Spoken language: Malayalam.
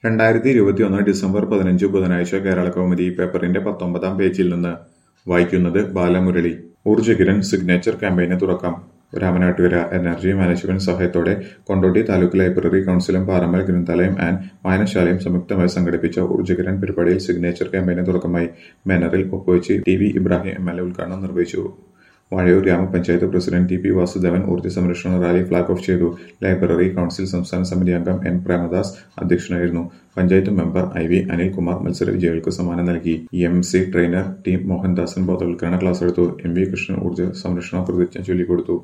രണ്ടായിരത്തി ഇരുപത്തിയൊന്ന് ഡിസംബർ പതിനഞ്ച് ബുധനാഴ്ച കേരള കൗമുദി പേപ്പറിന്റെ പത്തൊമ്പതാം പേജിൽ നിന്ന് വായിക്കുന്നത് ബാലമുരളി ഊർജ്ജകിരൺ സിഗ്നേച്ചർ ക്യാമ്പയിന് തുറക്കാം രാമനാട്ടുകര എനർജി മാനേജ്മെന്റ് സഹായത്തോടെ കൊണ്ടോട്ടി താലൂക്ക് ലൈബ്രറി കൌൺസിലും പാറമ്മൽ ഗ്രന്ഥാലയം ആൻഡ് വായനശാലയും സംയുക്തമായി സംഘടിപ്പിച്ച ഊർജ്ജകിരൺ പരിപാടിയിൽ സിഗ്നേച്ചർ ക്യാമ്പയിന് തുടക്കമായി ബാനറിൽ ഒപ്പുവെച്ച് T V Ibrahim M L A ഉദ്ഘാടനം നിർവഹിച്ചു വാഴയൂർ ഗ്രാമപഞ്ചായത്ത് പ്രസിഡന്റ് ടി പി വാസുദേവൻ ഊർജ്ജ സംരക്ഷണ റാലി ഫ്ളാഗ് ഓഫ് ചെയ്തു ലൈബ്രറി കൌൺസിൽ സംസ്ഥാന സമിതി അംഗം എൻ പ്രേമദാസ് അധ്യക്ഷനായിരുന്നു panchayat member I V Anilkumar മത്സര വിജയികൾക്ക് സമ്മാനം നൽകി M C trainer T Mohandasan ബോധവൽക്കരണ ക്ലാസ് എടുത്തു എം വി കൃഷ്ണൻ ഊർജ്ജ സംരക്ഷണ പ്രതിജ്ഞ ചൊല്ലിക്കൊടുത്തു